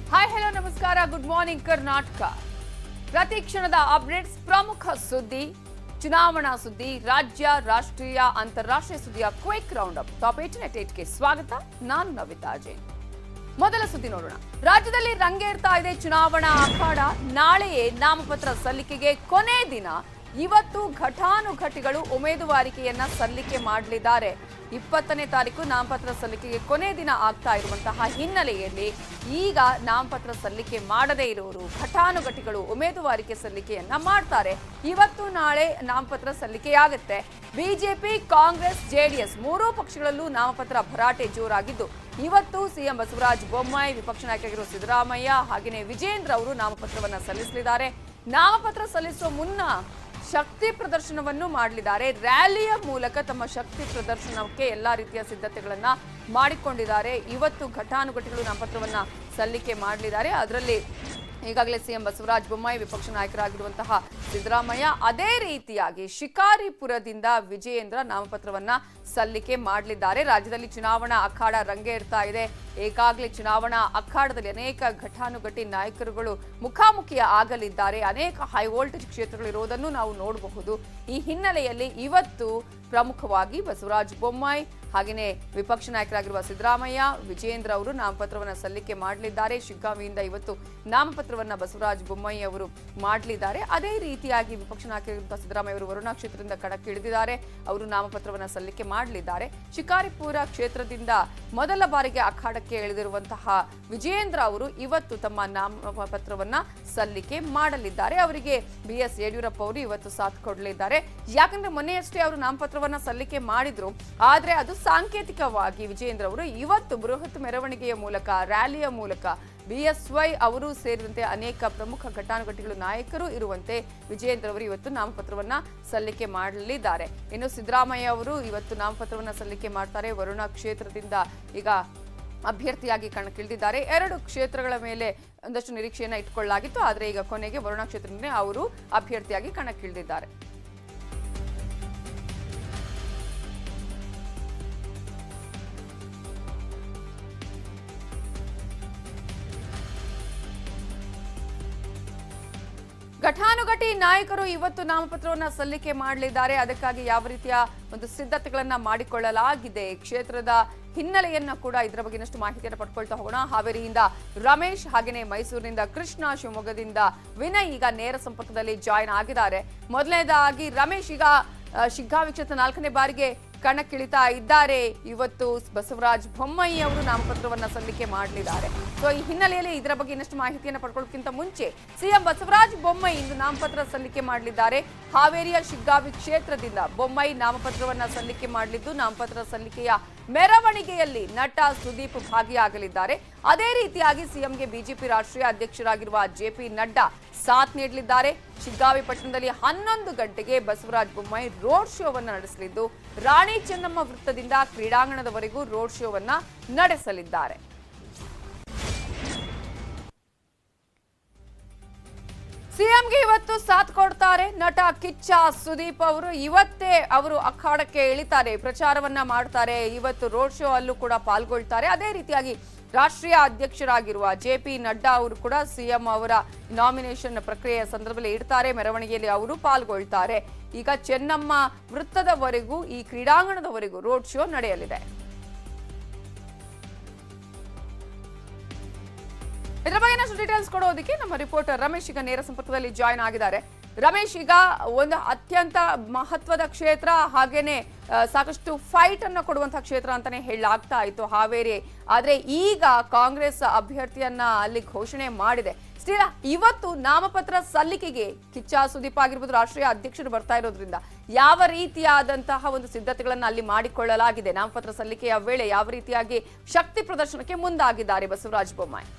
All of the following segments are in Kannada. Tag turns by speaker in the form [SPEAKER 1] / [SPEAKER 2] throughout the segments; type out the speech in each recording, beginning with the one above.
[SPEAKER 1] ಹಾಯ್ ಹಲೋ ನಮಸ್ಕಾರ ಗುಡ್ ಮಾರ್ನಿಂಗ್ ಕರ್ನಾಟಕ ಪ್ರತಿ ಕ್ಷಣದ ಅಪ್ಡೇಟ್ಸ್ ಪ್ರಮುಖ ಸುದ್ದಿ ಚುನಾವಣಾ ಸುದ್ದಿ ರಾಜ್ಯ ರಾಷ್ಟ್ರೀಯ ಅಂತಾರಾಷ್ಟ್ರೀಯ ಸುದ್ದಿಯ quick round up top eight ನೆಟ್ ಏಟ್ಗೆ ಸ್ವಾಗತ ನಾನು ನವಿತಾ ಜೈನ್ ಮೊದಲ ಸುದ್ದಿ ನೋಡೋಣ ರಾಜ್ಯದಲ್ಲಿ ರಂಗೇರ್ತಾ ಇದೆ ಚುನಾವಣಾ ಅಖಾಡ ನಾಳೆಯೇ ನಾಮಪತ್ರ ಸಲ್ಲಿಕೆಗೆ ಕೊನೆ ದಿನ ಇವತ್ತು ಘಟಾನುಘಟಿಗಳು ಉಮೇದುವಾರಿಕೆಯನ್ನ ಸಲ್ಲಿಕೆ ಮಾಡಲಿದ್ದಾರೆ ಇಪ್ಪತ್ತನೇ ತಾರೀಕು ನಾಮಪತ್ರ ಸಲ್ಲಿಕೆಗೆ ಕೊನೆ ದಿನ ಆಗ್ತಾ ಇರುವಂತಹ ಹಿನ್ನೆಲೆಯಲ್ಲಿ ಈಗ ನಾಮಪತ್ರ ಸಲ್ಲಿಕೆ ಮಾಡದೇ ಇರುವರು ಘಟಾನುಘಟಿಗಳು ಉಮೇದುವಾರಿಕೆ ಸಲ್ಲಿಕೆಯನ್ನ ಮಾಡ್ತಾರೆ ಇವತ್ತು ನಾಳೆ ನಾಮಪತ್ರ ಸಲ್ಲಿಕೆಯಾಗುತ್ತೆ ಬಿಜೆಪಿ ಕಾಂಗ್ರೆಸ್ ಜೆಡಿಎಸ್ ಮೂರೂ ಪಕ್ಷಗಳಲ್ಲೂ ನಾಮಪತ್ರ ಭರಾಟೆ ಜೋರಾಗಿದ್ದು ಇವತ್ತು ಸಿಎಂ ಬಸವರಾಜ ಬೊಮ್ಮಾಯಿ ವಿಪಕ್ಷ ನಾಯಕರಾಗಿರುವ ಸಿದ್ದರಾಮಯ್ಯ ಹಾಗೆಯೇ ವಿಜೇಂದ್ರ ಅವರು ನಾಮಪತ್ರವನ್ನ ಸಲ್ಲಿಸಲಿದ್ದಾರೆ ನಾಮಪತ್ರ ಸಲ್ಲಿಸುವ ಮುನ್ನ ಶಕ್ತಿ ಪ್ರದರ್ಶನವನ್ನು ಮಾಡಲಿದ್ದಾರೆ ರ್ಯಾಲಿಯ ಮೂಲಕ ತಮ್ಮ ಶಕ್ತಿ ಪ್ರದರ್ಶನಕ್ಕೆ ಎಲ್ಲಾ ರೀತಿಯ ಸಿದ್ಧತೆಗಳನ್ನ ಮಾಡಿಕೊಂಡಿದ್ದಾರೆ ಇವತ್ತು ಘಟಾನುಘಟಿಗಳು ನಾಮಪತ್ರವನ್ನ ಸಲ್ಲಿಕೆ ಮಾಡಲಿದ್ದಾರೆ ಅದರಲ್ಲಿ ಈಗಾಗಲೇ ಸಿಎಂ ಬಸವರಾಜ ಬೊಮ್ಮಾಯಿ ವಿಪಕ್ಷ ನಾಯಕರಾಗಿರುವಂತಹ ಸಿದ್ದರಾಮಯ್ಯ ಅದೇ ರೀತಿಯಾಗಿ ಶಿಕಾರಿಪುರದಿಂದ ವಿಜಯೇಂದ್ರ ನಾಮಪತ್ರವನ್ನ ಸಲ್ಲಿಕೆ ಮಾಡಲಿದ್ದಾರೆ ರಾಜ್ಯದಲ್ಲಿ ಚುನಾವಣಾ ಅಖಾಡ ರಂಗೇರ್ತಾ ಇದೆ ಈಗಾಗಲೇ ಚುನಾವಣಾ ಅಖಾಡದಲ್ಲಿ ಅನೇಕ ಘಟಾನುಘಟಿ ನಾಯಕರುಗಳು ಮುಖಾಮುಖಿ ಆಗಲಿದ್ದಾರೆ ಅನೇಕ ಹೈ ವೋಲ್ಟೇಜ್ ಕ್ಷೇತ್ರಗಳು ಇರುವುದನ್ನು ನಾವು ನೋಡಬಹುದು ಈ ಹಿನ್ನೆಲೆಯಲ್ಲಿ ಇವತ್ತು ಪ್ರಮುಖವಾಗಿ ಬಸವರಾಜ ಬೊಮ್ಮಾಯಿ ಹಾಗೆಯೇ ವಿಪಕ್ಷ ನಾಯಕರಾಗಿರುವ ಸಿದ್ದರಾಮಯ್ಯ ವಿಜೇಂದ್ರ ಅವರು ನಾಮಪತ್ರವನ್ನ ಸಲ್ಲಿಕೆ ಮಾಡಲಿದ್ದಾರೆ ಶಿಗ್ಗಾವಿಯಿಂದ ಇವತ್ತು ನಾಮಪತ್ರವನ್ನ ಬಸವರಾಜ ಬೊಮ್ಮಾಯಿ ಅವರು ಮಾಡಲಿದ್ದಾರೆ ಅದೇ ರೀತಿಯಾಗಿ ವಿಪಕ್ಷ ನಾಯಕರಾಗಿರುವ ಸಿದ್ದರಾಮಯ್ಯ ಅವರು ವರುಣಾ ಕ್ಷೇತ್ರದಿಂದ ಕಣಕ್ಕಿಳಿದಿದ್ದಾರೆ ಅವರು ನಾಮಪತ್ರವನ್ನ ಸಲ್ಲಿಕೆ ಮಾಡಲಿದ್ದಾರೆ ಶಿಕಾರಿಪುರ ಕ್ಷೇತ್ರದಿಂದ ಮೊದಲ ಬಾರಿಗೆ ಅಖಾಡಕ್ಕೆ ಇಳಿದಿರುವಂತಹ ವಿಜೇಂದ್ರ ಅವರು ಇವತ್ತು ತಮ್ಮ ನಾಮಪತ್ರವನ್ನ ಸಲ್ಲಿಕೆ ಮಾಡಲಿದ್ದಾರೆ ಅವರಿಗೆ ಬಿ ಎಸ್ ಯಡಿಯೂರಪ್ಪ ಅವರು ಇವತ್ತು ಸಾಥ್ ಕೊಡಲಿದ್ದಾರೆ ಯಾಕಂದ್ರೆ ಮೊನ್ನೆಯಷ್ಟೇ ಅವರು ನಾಮಪತ್ರವನ್ನ ಸಲ್ಲಿಕೆ ಮಾಡಿದ್ರು ಆದ್ರೆ ಅದು ಸಾಂಕೇತಿಕವಾಗಿ ವಿಜೇಂದ್ರ ಅವರು ಇವತ್ತು ಬೃಹತ್ ಮೆರವಣಿಗೆಯ ಮೂಲಕ ರ್ಯಾಲಿಯ ಮೂಲಕ ಬಿಎಸ್ವೈ ಅವರು ಸೇರಿದಂತೆ ಅನೇಕ ಪ್ರಮುಖ ಘಟಾನುಘಟಿಗಳು ನಾಯಕರು ಇರುವಂತೆ ವಿಜಯೇಂದ್ರ ಅವರು ಇವತ್ತು ನಾಮಪತ್ರವನ್ನ ಸಲ್ಲಿಕೆ ಮಾಡಲಿದ್ದಾರೆ ಇನ್ನು ಸಿದ್ದರಾಮಯ್ಯ ಅವರು ಇವತ್ತು ನಾಮಪತ್ರವನ್ನ ಸಲ್ಲಿಕೆ ಮಾಡ್ತಾರೆ ವರುಣಾ ಕ್ಷೇತ್ರದಿಂದ ಈಗ ಅಭ್ಯರ್ಥಿಯಾಗಿ ಕಣಕ್ಕಿಳಿದಿದ್ದಾರೆ ಎರಡು ಕ್ಷೇತ್ರಗಳ ಮೇಲೆ ಒಂದಷ್ಟು ನಿರೀಕ್ಷೆಯನ್ನ ಇಟ್ಕೊಳ್ಳಲಾಗಿತ್ತು ಆದರೆ ಈಗ ಕೊನೆಗೆ ವರುಣಾ ಕ್ಷೇತ್ರದಿಂದ ಅವರು ಅಭ್ಯರ್ಥಿಯಾಗಿ ಕಣಕ್ಕಿಳಿದಿದ್ದಾರೆ ಘಟಾನುಘಟಿ ನಾಯಕರು ಇವತ್ತು ನಾಮಪತ್ರವನ್ನ ಸಲ್ಲಿಕೆ ಮಾಡಲಿದ್ದಾರೆ ಅದಕ್ಕಾಗಿ ಯಾವ ರೀತಿಯ ಒಂದು ಸಿದ್ಧತೆಗಳನ್ನ ಮಾಡಿಕೊಳ್ಳಲಾಗಿದೆ ಕ್ಷೇತ್ರದ ಹಿನ್ನೆಲೆಯನ್ನ ಕೂಡ ಇದರ ಬಗ್ಗೆ ಇನ್ನಷ್ಟು ಮಾಹಿತಿಯನ್ನು ಪಡ್ಕೊಳ್ತಾ ಹೋಗೋಣ ಹಾವೇರಿಯಿಂದ ರಮೇಶ್ ಹಾಗೆಯೇ ಮೈಸೂರಿನಿಂದ ಕೃಷ್ಣ ಶಿವಮೊಗ್ಗದಿಂದ ವಿನಯ್ ಈಗ ನೇರ ಸಂಪರ್ಕದಲ್ಲಿ ಜಾಯಿನ್ ಆಗಿದ್ದಾರೆ ಮೊದಲನೇದಾಗಿ ರಮೇಶ್ ಈಗ ಆ, ಶಿಗ್ಗಾವಿ ಕ್ಷೇತ್ರ ನಾಲ್ಕನೇ ಬಾರಿಗೆ ಕಣಕ್ಕಿಳಿತಾ ಇದ್ದಾರೆ ಇವತ್ತು ಬಸವರಾಜ ಬೊಮ್ಮಾಯಿ ಅವರು ನಾಮಪತ್ರವನ್ನ ಸಲ್ಲಿಕೆ ಮಾಡಲಿದ್ದಾರೆ ಸೊ ಈ ಹಿನ್ನೆಲೆಯಲ್ಲಿ ಇದರ ಬಗ್ಗೆ ಇನ್ನಷ್ಟು ಮಾಹಿತಿಯನ್ನು ಪಡ್ಕೊಳ್ಳೋಕ್ಕಿಂತ ಮುಂಚೆ ಸಿಎಂ ಬಸವರಾಜ ಬೊಮ್ಮಾಯಿ ಇಂದು ನಾಮಪತ್ರ ಸಲ್ಲಿಕೆ ಮಾಡಲಿದ್ದಾರೆ ಹಾವೇರಿಯ ಶಿಗ್ಗಾವಿ ಕ್ಷೇತ್ರದಿಂದ ಬೊಮ್ಮಾಯಿ ನಾಮಪತ್ರವನ್ನ ಸಲ್ಲಿಕೆ ಮಾಡಲಿದ್ದು ನಾಮಪತ್ರ ಸಲ್ಲಿಕೆಯ ಮೆರವಣಿಗೆಯಲ್ಲಿ ನಟ ಸುದೀಪ್ ಭಾಗಿಯಾಗಲಿದ್ದಾರೆ ಅದೇ ರೀತಿಯಾಗಿ ಸಿಎಂಗೆ ಬಿಜೆಪಿ ರಾಷ್ಟ್ರೀಯ ಅಧ್ಯಕ್ಷರಾಗಿರುವ ಜೆಪಿ ನಡ್ಡಾ ಸಾಥ್ ನೀಡಲಿದ್ದಾರೆ ಶಿಗ್ಗಾವಿ ಪಟ್ಟಣದಲ್ಲಿ ಹನ್ನೊಂದು ಗಂಟೆಗೆ ಬಸವರಾಜ ಬೊಮ್ಮಾಯಿ ರೋಡ್ ಶೋವನ್ನ ನಡೆಸಲಿದ್ದು ರಾಣಿ ಚೆನ್ನಮ್ಮ ವೃತ್ತದಿಂದ ಕ್ರೀಡಾಂಗಣದವರೆಗೂ ರೋಡ್ ಶೋವನ್ನ ನಡೆಸಲಿದ್ದಾರೆ ಸಿಎಂಗೆ ಇವತ್ತು ಸಾಥ್ ಕೊಡ್ತಾರೆ ನಟ ಕಿಚ್ಚ ಸುದೀಪ್ ಅವರು ಇವತ್ತೇ ಅವರು ಅಖಾಡಕ್ಕೆ ಇಳಿತಾರೆ ಪ್ರಚಾರವನ್ನ ಮಾಡ್ತಾರೆ ಇವತ್ತು ರೋಡ್ ಶೋ ಅಲ್ಲೂ ಕೂಡ ಪಾಲ್ಗೊಳ್ತಾರೆ ಅದೇ ರೀತಿಯಾಗಿ ರಾಷ್ಟ್ರೀಯ ಅಧ್ಯಕ್ಷರಾಗಿರುವ ಜೆ ಪಿ ನಡ್ಡಾ ಅವರು ಕೂಡ ಸಿಎಂ ಅವರ ನಾಮಿನೇಷನ್ ಪ್ರಕ್ರಿಯೆಯ ಸಂದರ್ಭದಲ್ಲಿ ಇಡ್ತಾರೆ ಮೆರವಣಿಗೆಯಲ್ಲಿ ಅವರು ಪಾಲ್ಗೊಳ್ತಾರೆ ಈಗ ಚೆನ್ನಮ್ಮ ವೃತ್ತದವರೆಗೂ ಈ ಕ್ರೀಡಾಂಗಣದವರೆಗೂ ರೋಡ್ ಶೋ ನಡೆಯಲಿದೆ ಇದರ ಬಗ್ಗೆ ಇನ್ನಷ್ಟು ಡೀಟೇಲ್ಸ್ ಕೊಡೋದಕ್ಕೆ ನಮ್ಮ ರಿಪೋರ್ಟರ್ ರಮೇಶ್ ಈಗ ನೇರ ಸಂಪರ್ಕದಲ್ಲಿ ಜಾಯ್ನ್ ಆಗಿದ್ದಾರೆ ರಮೇಶ್ ಈಗ ಒಂದು ಅತ್ಯಂತ ಮಹತ್ವದ ಕ್ಷೇತ್ರ ಹಾಗೇನೆ ಆ, ಸಾಕಷ್ಟು ಫೈಟ್ ಅನ್ನು ಕೊಡುವಂತಹ ಕ್ಷೇತ್ರ ಅಂತಾನೆ ಹೇಳಲಾಗ್ತಾ ಇತ್ತು ಹಾವೇರಿ ಆದ್ರೆ ಈಗ ಕಾಂಗ್ರೆಸ್ ಅಭ್ಯರ್ಥಿಯನ್ನ ಅಲ್ಲಿ ಘೋಷಣೆ ಮಾಡಿದೆ ಸ್ಟಿಲ್ ಇವತ್ತು ನಾಮಪತ್ರ ಸಲ್ಲಿಕೆಗೆ ಕಿಚ್ಚ ಸುದೀಪ್ ಆಗಿರ್ಬೋದು ರಾಷ್ಟ್ರೀಯ ಅಧ್ಯಕ್ಷರು ಬರ್ತಾ ಇರೋದ್ರಿಂದ ಯಾವ ರೀತಿಯಾದಂತಹ ಒಂದು ಸಿದ್ಧತೆಗಳನ್ನ ಅಲ್ಲಿ ಮಾಡಿಕೊಳ್ಳಲಾಗಿದೆ ನಾಮಪತ್ರ ಸಲ್ಲಿಕೆಯ ವೇಳೆ ಯಾವ ರೀತಿಯಾಗಿ ಶಕ್ತಿ ಪ್ರದರ್ಶನಕ್ಕೆ ಮುಂದಾಗಿದ್ದಾರೆ ಬಸವರಾಜ ಬೊಮ್ಮಾಯಿ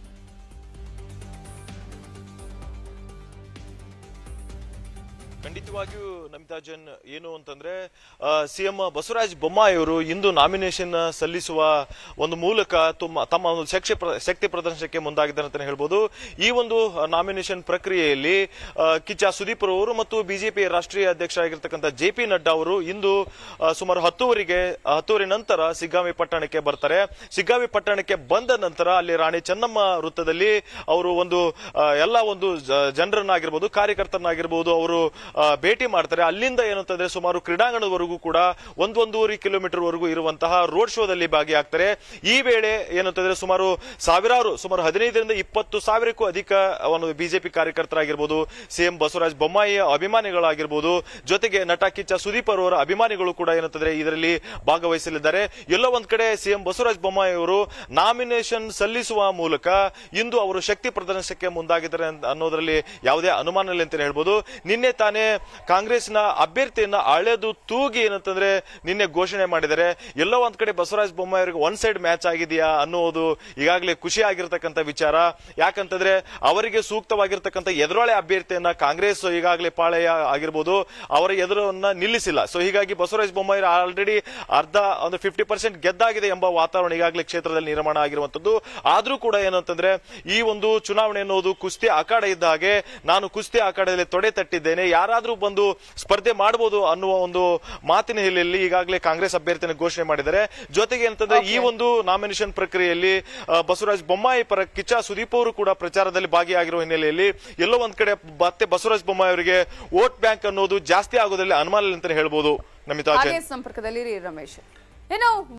[SPEAKER 2] ಖಂಡಿತವಾಗಿ ಖಂಡಿತವಾಗಿಯೂ ನಮಿತಾ ಜನ್ ಏನು ಅಂತಂದ್ರೆ ಸಿಎಂ ಬಸವರಾಜ ಬೊಮ್ಮಾಯಿ ಅವರು ಇಂದು ನಾಮಿನೇಷನ್ ಸಲ್ಲಿಸುವ ಒಂದು ಮೂಲಕ ತುಮ್ಮ ತಮ್ಮ ಒಂದು ಶಕ್ತಿ ಪ್ರ- ಶಕ್ತಿ ಪ್ರದರ್ಶನಕ್ಕೆ ಮುಂದಾಗಿದ್ದಾರೆ ಅಂತಾನೆ ಹೇಳ್ಬೋದು ಈ ಒಂದು ನಾಮಿನೇಷನ್ ಪ್ರಕ್ರಿಯೆಯಲ್ಲಿ ಆ, ಕಿಚ್ಚ ಸುದೀಪ್ ಅವರು ಮತ್ತು ಬಿಜೆಪಿ ರಾಷ್ಟ್ರೀಯ ಅಧ್ಯಕ್ಷರಾಗಿರ್ತಕ್ಕಂಥ ಜೆ ಪಿ ನಡ್ಡಾ ಅವರು ಇಂದು ಆ, ಸುಮಾರು ಹತ್ತುವರೆಗೆ ಹತ್ತುವರೆ ನಂತರ ಸಿಗ್ಗಾವಿ ಪಟ್ಟಣಕ್ಕೆ ಬರ್ತಾರೆ ಸಿಗ್ಗಾವಿ ಪಟ್ಟಣಕ್ಕೆ ಬಂದ ನಂತರ ಅಲ್ಲಿ ರಾಣಿ ಚೆನ್ನಮ್ಮ ವೃತ್ತದಲ್ಲಿ ಅವರು ಒಂದು ಆ, ಎಲ್ಲ ಒಂದು ಜ- ಜನರನ್ನಾಗಿರ್ಬೋದು ಕಾರ್ಯಕರ್ತರನ್ನಾಗಿರ್ಬೋದು ಅವರು ಆ, ಭೇಟಿ ಮಾಡ್ತಾರೆ ಅಲ್ಲಿಂದ ಏನಂತಂದ್ರೆ ಸುಮಾರು ಕ್ರೀಡಾಂಗಣದವರೆಗೂ ಕೂಡ ಒಂದೊಂದೂವರೆ ಕಿಲೋಮೀಟರ್ ವರೆಗೂ ಇರುವಂತಹ ರೋಡ್ ಶೋದಲ್ಲಿ ಭಾಗಿಯಾಗ್ತಾರೆ ಈ ವೇಳೆ ಏನಂತಂದ್ರೆ ಸುಮಾರು ಸಾವಿರಾರು ಸುಮಾರು ಹದಿನೈದರಿಂದ ಇಪ್ಪತ್ತು ಸಾವಿರಕ್ಕೂ ಅಧಿಕ ಒಂದು ಬಿಜೆಪಿ ಕಾರ್ಯಕರ್ತರಾಗಿರ್ಬೋದು ಸಿಎಂ ಬಸವರಾಜ ಬೊಮ್ಮಾಯಿ ಅಭಿಮಾನಿಗಳಾಗಿರ್ಬೋದು ಜೊತೆಗೆ ನಟ ಕಿಚ್ಚ ಸುದೀಪ್ ಅವರ ಅಭಿಮಾನಿಗಳು ಕೂಡ ಏನಂತಂದ್ರೆ ಇದರಲ್ಲಿ ಭಾಗವಹಿಸಲಿದ್ದಾರೆ ಎಲ್ಲೋ ಒಂದ್ ಕಡೆ ಸಿಎಂ ಬಸವರಾಜ ಬೊಮ್ಮಾಯಿ ಅವರು ನಾಮಿನೇಷನ್ ಸಲ್ಲಿಸುವ ಮೂಲಕ ಇಂದು ಅವರು ಶಕ್ತಿ ಪ್ರದರ್ಶನಕ್ಕೆ ಮುಂದಾಗಿದ್ದಾರೆ ಅಂತ- ಅನ್ನೋದರಲ್ಲಿ ಯಾವುದೇ ಅನುಮಾನ ಇಲ್ಲ ಅಂತ ಹೇಳ್ಬೋದು ನಿನ್ನೆ ತಾನೇ ಕಾಂಗ್ರೆಸ್ನ ಅಭ್ಯರ್ಥಿಯನ್ನ ಅಳೆದು ತೂಗಿ ಏನಂತಂದ್ರೆ ನಿನ್ನೆ ಘೋಷಣೆ ಮಾಡಿದ್ದಾರೆ ಎಲ್ಲೋ ಒಂದ್ ಕಡೆ ಬಸವರಾಜ ಬೊಮ್ಮಾಯಿ ಅವರಿಗೆ ಒನ್ ಸೈಡ್ ಮ್ಯಾಚ್ ಆಗಿದೆಯಾ ಅನ್ನೋದು ಈಗಾಗಲೇ ಖುಷಿ ಆಗಿರ್ತಕ್ಕಂಥ ವಿಚಾರ ಯಾಕಂತಂದ್ರೆ ಅವರಿಗೆ ಸೂಕ್ತವಾಗಿರ್ತಕ್ಕಂಥ ಎದುರಾಳಿ ಅಭ್ಯರ್ಥಿಯನ್ನ ಕಾಂಗ್ರೆಸ್ ಈಗಾಗಲೇ ಪಾಳೆಯ ಆಗಿರ್ಬೋದು ಅವರ ಎದುರನ್ನ ನಿಲ್ಲಿಸಿಲ್ಲ ಸೊ ಹೀಗಾಗಿ ಬಸವರಾಜ ಬೊಮ್ಮಾಯಿ ಆಲ್ರೆಡಿ ಅರ್ಧ ಒಂದು ಫಿಫ್ಟಿ ಪರ್ಸೆಂಟ್ ಗೆದ್ದಾಗಿದೆ ಎಂಬ ವಾತಾವರಣ ಈಗಾಗಲೇ ಕ್ಷೇತ್ರದಲ್ಲಿ ನಿರ್ಮಾಣ ಆಗಿರುವಂತದ್ದು ಆದ್ರೂ ಕೂಡ ಏನಂತಂದ್ರೆ ಈ ಒಂದು ಚುನಾವಣೆ ಅನ್ನೋದು ಕುಸ್ತಿ ಅಖಾಡ ಇದ್ದ ಹಾಗೆ ನಾನು ಕುಸ್ತಿ ಅಖಾಡದಲ್ಲಿ ತೊಡೆ ತಟ್ಟಿದ್ದೇನೆ ಯಾರಾದ್ರೂ ಬಂದು ಸ್ಪರ್ಧೆ ಮಾಡಬಹುದು ಅನ್ನುವ ಒಂದು ಮಾತಿನ ಹಿನ್ನೆಲೆಯಲ್ಲಿ ಈಗಾಗಲೇ ಕಾಂಗ್ರೆಸ್ ಅಭ್ಯರ್ಥಿಯನ್ನು ಘೋಷಣೆ ಮಾಡಿದ್ದಾರೆ ಜೊತೆಗೆ ಏನಂತಂದ್ರೆ ಈ ಒಂದು ನಾಮಿನೇಷನ್ ಪ್ರಕ್ರಿಯೆಯಲ್ಲಿ ಆ, ಬಸವರಾಜ ಬೊಮ್ಮಾಯಿ ಪರ ಕಿಚ್ಚ ಸುದೀಪ್ ಅವರು ಕೂಡ ಪ್ರಚಾರದಲ್ಲಿ ಭಾಗಿಯಾಗಿರುವ ಹಿನ್ನೆಲೆಯಲ್ಲಿ ಎಲ್ಲೋ ಒಂದ್ ಕಡೆ ಮತ್ತೆ ಬಸವರಾಜ ಬೊಮ್ಮಾಯಿ ಅವರಿಗೆ ವೋಟ್ ಬ್ಯಾಂಕ್ ಅನ್ನೋದು ಜಾಸ್ತಿ ಆಗೋದ್ರಲ್ಲಿ ಅನುಮಾನ ಇಲ್ಲ ಅಂತ ಹೇಳ್ಬೋದು ನಮಿತಾ ಜೈನ್
[SPEAKER 1] ಹಾಗೆ ಸಂಪರ್ಕದಲ್ಲಿ ರಮೇಶ್ ಇನ್ನು